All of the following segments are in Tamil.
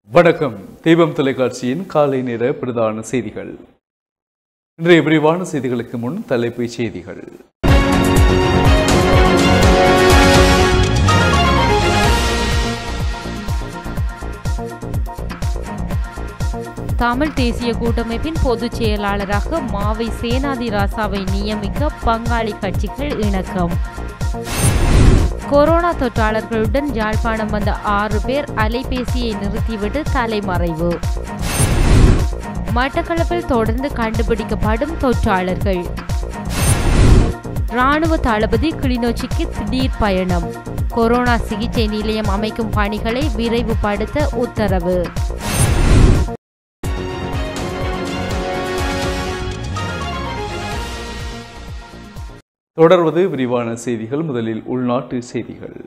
வணக்கம் தீபம் தொலைக்காட்சியின் காலை நேர பிரதான செய்திகள் இன்றைய விரிவான செய்திகளுக்கு முன் தலைப்புச் செய்திகள் தமிழ் தேசிய கூட்டமைப்பின் பொதுச் செயலாளராக மாவை சேனாதி ராசாவை நியமிக்க பங்காளி கட்சிகள் இணக்கம் கொரோனா தொற்றாளர்களுடன் யாழ்ப்பாணம் வந்த ஆறு பேர் அலைபேசியை நிறுத்திவிட்டு தலைமறைவு மட்டக்களப்பில் தொடர்ந்து கண்டுபிடிக்கப்படும் தொற்றாளர்கள் ராணுவ தளபதி கிளிநொச்சிக்கு திடீர் பயணம் கொரோனா சிகிச்சை நிலையம் அமைக்கும் பணிகளை விரைவுபடுத்த உத்தரவு தொடர்வது விரிவான செய்திகள் முதலில் உள்நாட்டு செய்திகள்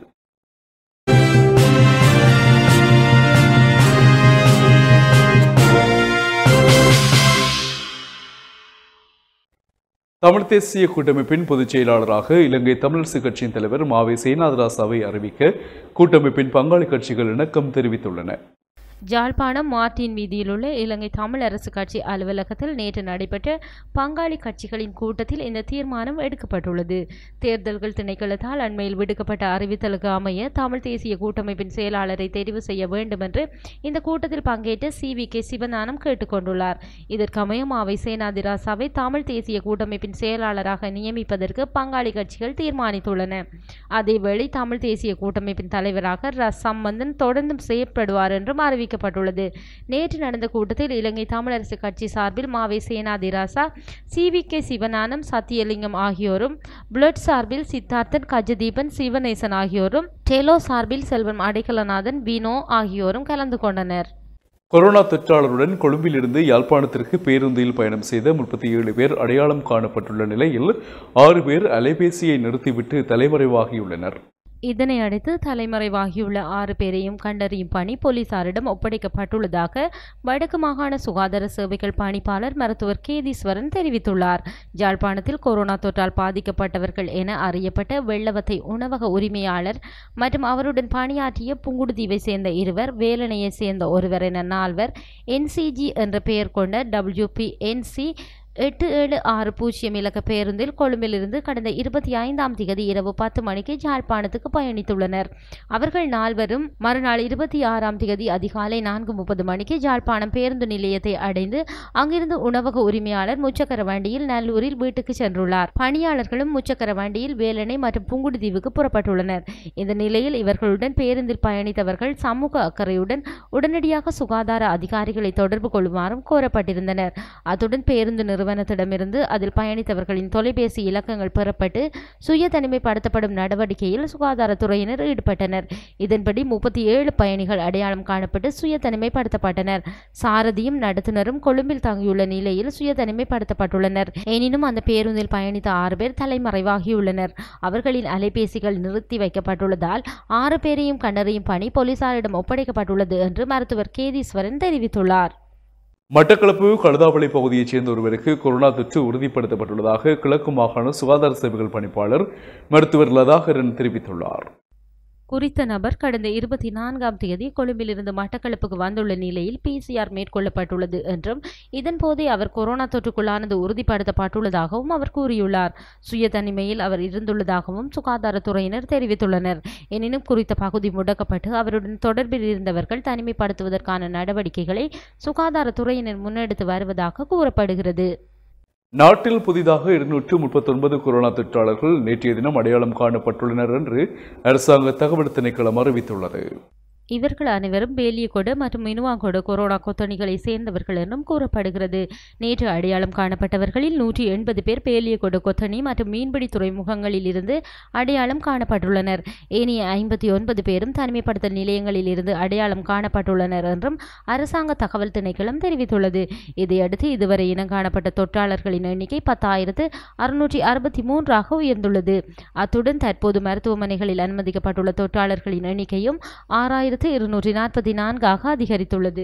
தமிழ் தேசிய கூட்டமைப்பின் பொதுச் செயலாளராக இலங்கை தமிழரசு கட்சியின் தலைவர் மாவை சேனாதராசாவை அறிவிக்க கூட்டமைப்பின் பங்காளி கட்சிகள் இணக்கம் தெரிவித்துள்ளன ஜாழ்ப்பாணம் மார்டின் வீதியில் உள்ள இலங்கை தமிழ் அரசு கட்சி அலுவலகத்தில் நேற்று நடைபெற்ற பங்காளி கட்சிகளின் கூட்டத்தில் இந்த தீர்மானம் எடுக்கப்பட்டுள்ளது தேர்தல்கள் திணைக்களத்தால் அண்மையில் விடுக்கப்பட்ட அறிவித்தலுக்கு அமைய தமிழ் தேசிய கூட்டமைப்பின் செயலாளரை தெரிவு செய்ய வேண்டும் என்று இந்த கூட்டத்தில் பங்கேற்ற சி வி கே சிவஞானம் கேட்டுக்கொண்டுள்ளார் இதற்கமைய மாவை சேனாதிராசாவை தமிழ் தேசிய கூட்டமைப்பின் செயலாளராக நியமிப்பதற்கு பங்காளி கட்சிகள் தீர்மானித்துள்ளன அதேவேளை தமிழ் தேசிய கூட்டமைப்பின் தலைவராக ர சம்பந்தன் தொடர்ந்தும் செயற்படுவார் என்றும் அறிவிக்கப்பட்டுள்ளது நேற்று நடந்த கூட்டத்தில் இலங்கை தமிழரசு கட்சி சார்பில் Mavai Senathiraja C V K Sivagnanam Sathiyalingam ஆகியோரும் புளட் சார்பில் சித்தார்த்தன் கஜதீபன் சிவநேசன் ஆகியோரும் டெலோ சார்பில் செல்வம் அடைக்கலநாதன் வினோ ஆகியோரும் கலந்து கொண்டனர் கொரோனா தொற்றாளருடன் கொழும்பிலிருந்து யாழ்ப்பாணத்திற்கு பேருந்தில் பயணம் செய்த முப்பத்தி ஏழு பேர் அடையாளம் காணப்பட்டுள்ள நிலையில் ஆறு பேர் அலைபேசியை நிறுத்திவிட்டு தலைமறைவாகியுள்ளனர் இதனை அடுத்து தலைமறைவாகியுள்ள ஆறு பேரையும் கண்டறியும் பணி போலீசாரிடம் ஒப்படைக்கப்பட்டுள்ளதாக வடக்கு மாகாண சுகாதார சேவைகள் பணிப்பாளர் மருத்துவர் கேதீஸ்வரன் தெரிவித்துள்ளார் ஜாழ்ப்பாணத்தில் கொரோனா தொற்றால் பாதிக்கப்பட்டவர்கள் என அறியப்பட்ட வெள்ளவத்தை உணவக உரிமையாளர் மற்றும் அவருடன் பணியாற்றிய புங்குடுதீவை சேர்ந்த இருவர் வேலனையை சேர்ந்த ஒருவர் என நால்வர் என்சிஜி என்ற பெயர் கொண்ட டபிள்யூபி என்சி எட்டு ஏழு ஆறு பூஜ்ஜியம் இலக்க பேருந்தில் கொழும்பிலிருந்து கடந்த இருபத்தி ஐந்தாம் தேதி இரவு பத்து மணிக்கு யாழ்ப்பாணத்துக்கு பயணித்துள்ளனர் அவர்கள் நால்வரும் மறுநாள் இருபத்தி ஆறாம் தேதி அதிகாலை நான்கு முப்பது மணிக்கு யாழ்ப்பாணம் பேருந்து நிலையத்தை அடைந்து அங்கிருந்து உணவக உரிமையாளர் முச்சக்கர வண்டியில் நல்லூரில் வீட்டுக்கு சென்றுள்ளார் பணியாளர்களும் முச்சக்கர வண்டியில் வேலணை மற்றும் புங்குடுதீவுக்கு புறப்பட்டுள்ளனர் இந்த நிலையில் இவர்களுடன் பேருந்தில் பயணித்தவர்கள் சமூக அக்கறையுடன் உடனடியாக சுகாதார அதிகாரிகளை தொடர்பு கொள்ளுமாறும் கோரப்பட்டிருந்தனர் அத்துடன் பேருந்து நிறுவனத்திடமிருந்து அதில் பயணித்தவர்களின் தொலைபேசி இலக்கங்கள் பெறப்பட்டு சுய தனிமைப்படுத்தப்படும் நடவடிக்கையில் சுகாதாரத்துறையினர் ஈடுபட்டனர் இதன்படி முப்பத்தி ஏழு பயணிகள் அடையாளம் காணப்பட்டு சுய தனிமைப்படுத்தப்பட்டனர் சாரதியும் நடத்துனரும் கொழும்பில் தங்கியுள்ள நிலையில் சுய தனிமைப்படுத்தப்பட்டுள்ளனர் எனினும் அந்த பேருந்தில் பயணித்த ஆறு பேர் தலைமறைவாகியுள்ளனர் அவர்களின் அலைபேசிகள் நிறுத்தி வைக்கப்பட்டுள்ளதால் ஆறு பேரையும் கண்டறியும் பணி போலீசாரிடம் ஒப்படைக்கப்பட்டுள்ளது என்று மருத்துவர் கேதீஸ்வரன் தெரிவித்துள்ளார் மட்டக்களப்பு கழுதாவளை பகுதியைச் சேர்ந்த ஒருவருக்கு கொரோனா தொற்று உறுதிப்படுத்தப்பட்டுள்ளதாக கிழக்கு மாகாண சுகாதார சேவைகள் பணிப்பாளர் மருத்துவர் லதாகரன் தெரிவித்துள்ளார் குறித்த நபர் கடந்த இருபத்தி நான்காம் தேதி கொழும்பிலிருந்து மட்டக்களப்புக்கு வந்துள்ள நிலையில் பிசிஆர் மேற்கொள்ளப்பட்டுள்ளது என்றும் இதன்போதே அவர் கொரோனா தொற்றுக்குள்ளானது உறுதிப்படுத்தப்பட்டுள்ளதாகவும் அவர் கூறியுள்ளார் சுய தனிமையில் அவர் இருந்துள்ளதாகவும் சுகாதாரத்துறையினர் தெரிவித்துள்ளனர் எனினும் குறித்த பகுதி முடக்கப்பட்டு அவருடன் தொடர்பில் இருந்தவர்கள் தனிமைப்படுத்துவதற்கான நடவடிக்கைகளை சுகாதாரத்துறையினர் முன்னெடுத்து வருவதாக கூறப்படுகிறது நாட்டில் புதிதாக இருநூற்று முப்பத்தொன்பது கொரோனா தொற்றாளர்கள் நேற்றைய தினம் அடையாளம் காணப்பட்டுள்ளனர் என்று அரசாங்க தகவல் திணைக்களம் அறிவித்துள்ளது இவர்கள் அனைவரும் பேலியகொடு மற்றும் மினுவாங்கொடு கொரோனா கொத்தணிகளை சேர்ந்தவர்கள் என்றும் கூறப்படுகிறது நேற்று அடையாளம் காணப்பட்டவர்களில் நூற்றி எண்பது பேர் பேலியகொடு கொத்தணி மற்றும் மீன்பிடி துறைமுகங்களில் இருந்து அடையாளம் காணப்பட்டுள்ளனர் ஏனைய ஐம்பத்தி ஒன்பது பேரும் தனிமைப்படுத்தல் நிலையங்களில் இருந்து அடையாளம் காணப்பட்டுள்ளனர் என்றும் அரசாங்க தகவல் திணைக்களம் தெரிவித்துள்ளது இதையடுத்து இதுவரை இனம் காணப்பட்ட தொற்றாளர்களின் எண்ணிக்கை பத்தாயிரத்து அறுநூற்றி அறுபத்தி மூன்றாக உயர்ந்துள்ளது அத்துடன் தற்போது மருத்துவமனைகளில் அனுமதிக்கப்பட்டுள்ள தொற்றாளர்களின் எண்ணிக்கையும் ஆறாயிரத்து இருநூற்றி நாற்பத்தி நான்காக அதிகரித்துள்ளது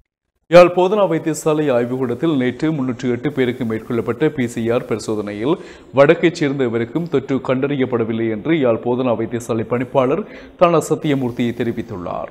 யாழ் போதனா வைத்தியசாலை ஆய்வுக்கூடத்தில் நேற்று முன்னூற்று எட்டு பேருக்கு மேற்கொள்ளப்பட்ட பிசிஆர் பரிசோதனையில் வடக்கைச் சேர்ந்த இவருக்கும் தொற்று கண்டறியப்படவில்லை என்று யாழ் போதனா வைத்தியசாலை பணிப்பாளர் தன சத்தியமூர்த்தி தெரிவித்துள்ளார்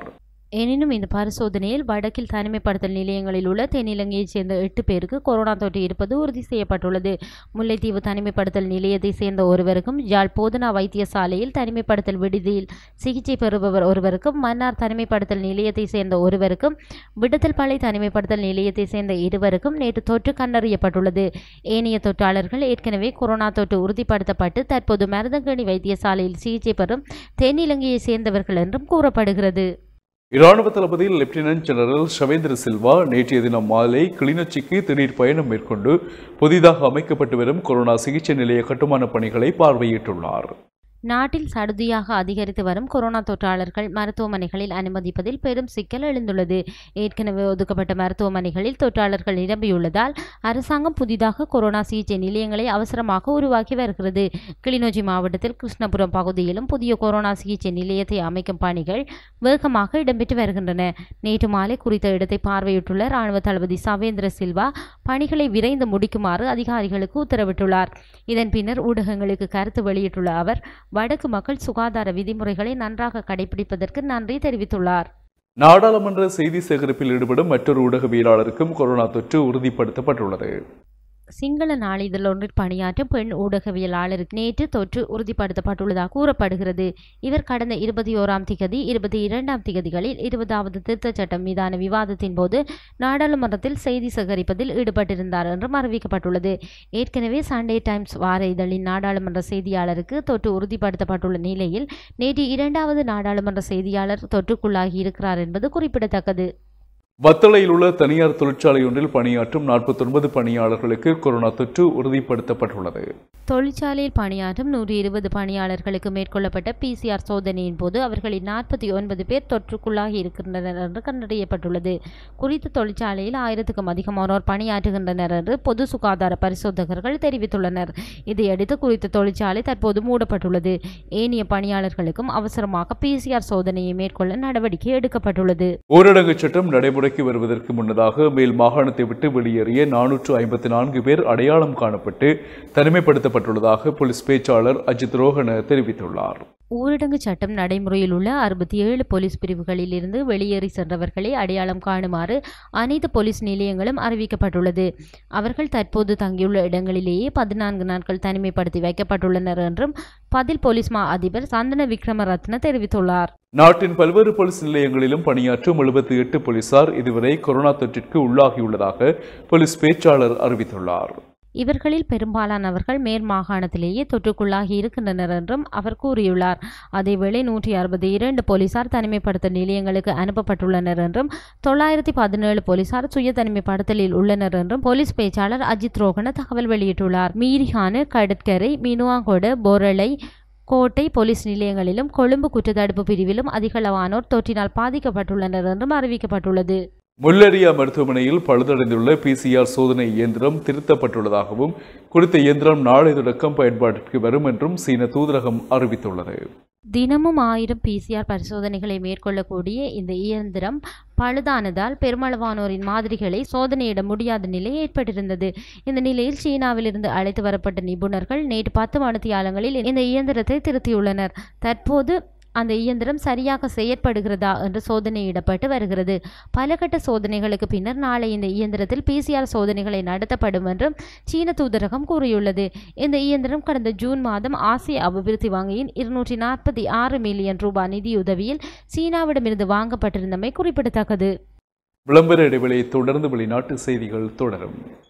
எனினும் இந்த பரிசோதனையில் வடக்கில் தனிமைப்படுத்தல் நிலையங்களில் உள்ள தென்னிலங்கையைச் சேர்ந்த எட்டு பேருக்கு கொரோனா தொற்று இருப்பது உறுதி செய்யப்பட்டுள்ளது முல்லைத்தீவு தனிமைப்படுத்தல் நிலையத்தைச் சேர்ந்த ஒருவருக்கும் யாழ் போதனா வைத்தியசாலையில் தனிமைப்படுத்தல் விடுதியில் சிகிச்சை பெறுபவர் ஒருவருக்கும் மன்னார் தனிமைப்படுத்தல் நிலையத்தைச் சேர்ந்த ஒருவருக்கும் விடுதல் பளை தனிமைப்படுத்தல் நிலையத்தைச் சேர்ந்த இருவருக்கும் நேற்று தொற்று கண்டறியப்பட்டுள்ளது ஏனைய தொற்றாளர்கள் ஏற்கனவே கொரோனா தொற்று உறுதிப்படுத்தப்பட்டு தற்போது மருதங்கணி வைத்தியசாலையில் சிகிச்சை பெறும் தென்னிலங்கையைச் சேர்ந்தவர்கள் என்றும் கூறப்படுகிறது இராணுவ தளபதி லெப்டினன்ட் ஜெனரல் ஷவேந்திர சில்வா நேற்றைய தினம் மாலை கிளிநொச்சிக்கு திடீர் பயணம் மேற்கொண்டு புதிதாக அமைக்கப்பட்டு வரும் கொரோனா சிகிச்சை நிலைய கட்டுமான பணிகளை பார்வையிட்டுள்ளார் நாட்டில் சடுதியாக அதிகரித்து வரும் கொரோனா தொற்றாளர்கள் மருத்துவமனைகளில் அனுமதிப்பதில் பெரும் சிக்கல் எழுந்துள்ளது ஏற்கனவே ஒதுக்கப்பட்ட மருத்துவமனைகளில் தொற்றாளர்கள் நிரம்பியுள்ளதால் அரசாங்கம் புதிதாக கொரோனா சிகிச்சை நிலையங்களை அவசரமாக உருவாக்கி வருகிறது கிளிநொச்சி மாவட்டத்தில் கிருஷ்ணபுரம் பகுதியிலும் புதிய கொரோனா சிகிச்சை நிலையத்தை அமைக்கும் பணிகள் வேகமாக இடம்பெற்று வருகின்றன நேற்று மாலை குறித்த இடத்தை பார்வையிட்டுள்ள ராணுவ தளபதி சவேந்திர சில்வா பணிகளை விரைந்து முடிக்குமாறு அதிகாரிகளுக்கு உத்தரவிட்டுள்ளார் இதன் பின்னர் ஊடகங்களுக்கு கருத்து வெளியிட்டுள்ள அவர் வடக்கு மக்கள் சுகாதார விதிமுறைகளை நன்றாக கடைபிடிப்பதற்கு நன்றி தெரிவித்துள்ளார் நாடாளுமன்ற செய்தி சேகரிப்பில் ஈடுபடும் மற்றொரு ஊடகவியலாளருக்கும் கொரோனா தொற்று உறுதிப்படுத்தப்பட்டுள்ளது சிங்கள நாளிதழ் ஒன்றில் பணியாற்றும் பெண் ஊடகவியலாளருக்கு நேற்று தொற்று உறுதிப்படுத்தப்பட்டுள்ளதாக கூறப்படுகிறது இவர் கடந்த இருபத்தி ஓராம் திகதி இருபத்தி இரண்டாம் திகதிகளில் இருபதாவது திருத்தச் சட்டம் மீதான விவாதத்தின் போது நாடாளுமன்றத்தில் செய்தி சேகரிப்பதில் ஈடுபட்டிருந்தார் என்றும் அறிவிக்கப்பட்டுள்ளது ஏற்கனவே சண்டே டைம்ஸ் வார இதழின் நாடாளுமன்ற செய்தியாளருக்கு தொற்று உறுதிப்படுத்தப்பட்டுள்ள நிலையில் நேற்று இரண்டாவது நாடாளுமன்ற செய்தியாளர் தொற்றுக்குள்ளாகி இருக்கிறார் என்பது குறிப்பிடத்தக்கது வத்தளையில் உள்ள தனியார் தொழிற்சாலை ஒன்றில் பணியாற்றும் நாற்பத்தொன்பது பணியாளர்களுக்கு கொரோனா தொற்று உறுதிப்படுத்தப்பட்டுள்ளது தொழிற்சாலையில் பணியாற்றும் நூற்றி இருபது பணியாளர்களுக்கு மேற்கொள்ளப்பட்ட பிசிஆர் சோதனையின் போது அவர்களில் நாற்பத்தி ஒன்பது பேர் தொற்றுக்குள்ளாகி இருக்கின்றனர் என்று கண்டறியப்பட்டுள்ளது குறித்த தொழிற்சாலையில் ஆயிரத்துக்கும் அதிகமானோர் பணியாற்றுகின்றனர் என்று பொது சுகாதார பரிசோதகர்கள் தெரிவித்துள்ளனர் இதையடுத்து குறித்த தொழிற்சாலை தற்போது மூடப்பட்டுள்ளது ஏனைய பணியாளர்களுக்கும் அவசரமாக பிசிஆர் சோதனையை மேற்கொள்ள நடவடிக்கை எடுக்கப்பட்டுள்ளது ஊரடங்கு சட்டம் நடைமுறைக்கு வருவதற்கு முன்னதாக மேல் மாகாணத்தை விட்டு வெளியேறிய நானூற்று ஐம்பத்தி நான்கு பேர் அடையாளம் காணப்பட்டு தனிமைப்படுத்தப்பட்டுள்ளதாக போலீஸ் பேச்சாளர் அஜித் ரோஹன தெரிவித்துள்ளார் ஊரடங்கு சட்டம் நடைமுறையில் உள்ள அறுபத்தி ஏழு போலீஸ் பிரிவுகளில் இருந்து வெளியேறி சென்றவர்களை அடையாளம் காணுமாறு அனைத்து போலீஸ் நிலையங்களும் அறிவிக்கப்பட்டுள்ளது அவர்கள் தற்போது தங்கியுள்ள இடங்களிலேயே பதினான்கு நாட்கள் தனிமைப்படுத்தி வைக்கப்பட்டுள்ளனர் என்றும் பதில் போலீஸ் மா அதிபர் சந்தன விக்ரமரத்ன தெரிவித்துள்ளார் நாட்டின் பல்வேறு போலீஸ் நிலையங்களிலும் பணியாற்றும் எழுபத்தி எட்டு போலீசார் இதுவரை கொரோனா தொற்றிற்கு உள்ளாகியுள்ளதாக போலீஸ் பேச்சாளர் அறிவித்துள்ளார் இவர்களில் பெரும்பாலானவர்கள் மேல் மாகாணத்திலேயே தொற்றுக்குள்ளாகி இருக்கின்றனர் என்றும் அவர் கூறியுள்ளார் அதேவேளை நூற்றி அறுபத்தி இரண்டு போலீசார் தனிமைப்படுத்தல் நிலையங்களுக்கு அனுப்பப்பட்டுள்ளனர் என்றும் தொள்ளாயிரத்தி பதினேழு போலீசார் சுய தனிமைப்படுத்தலில் உள்ளனர் என்றும் போலீஸ் பேச்சாளர் அஜித் ரோகன தகவல் வெளியிட்டுள்ளார் மீரிகான கடற்கரை மினுவாங்கொட பொரளை கோட்டை போலீஸ் நிலையங்களிலும் கொழும்பு குற்றத்தடுப்பு பிரிவிலும் அதிகளவானோர் தொற்றினால் பாதிக்கப்பட்டுள்ளனர் என்றும் அறிவிக்கப்பட்டுள்ளது முல்லரியா மருத்துவமனையில் பழுதடைந்துள்ள பிசிஆர் சோதனை இயந்திரம் திருத்தப்பட்டுள்ளதாகவும் குறித்த இயந்திரம் நாளை தொடக்கம் பயன்பாட்டிற்கு வரும் என்றும் சீன தூதரகம் அறிவித்துள்ளது தினமும் ஆயிரம் பிசிஆர் பரிசோதனைகளை மேற்கொள்ளக்கூடிய இந்த இயந்திரம் பழுதானதால் பெருமளவானோரின் மாதிரிகளை சோதனையிட முடியாத நிலை ஏற்பட்டிருந்தது இந்த நிலையில் சீனாவிலிருந்து அழைத்து வரப்பட்ட நிபுணர்கள் நேற்று பத்து மணித்தியாலங்களில் இந்த இயந்திரத்தை திருத்தியுள்ளனர் தற்போது அந்த இயந்திரம் சரியாக செயற்படுகிறதா என்று சோதனையிடப்பட்டு வருகிறது பல கட்ட சோதனைகளுக்கு பின்னர் நாளை இந்த இயந்திரத்தில் பிசிஆர் சோதனைகளை நடத்தப்படும் என்றும் சீன தூதரகம் கூறியுள்ளது இந்த இயந்திரம் கடந்த ஜூன் மாதம் ஆசிய அபிவிருத்தி வங்கியின் இருநூற்றி நாற்பத்தி ஆறு மில்லியன் ரூபாய் நிதியுதவியில் சீனாவிடமிருந்து வாங்கப்பட்டிருந்தமை குறிப்பிடத்தக்கது விளம்பர இடைவெளியை தொடர்ந்து வெளிநாட்டு செய்திகள் தொடரும்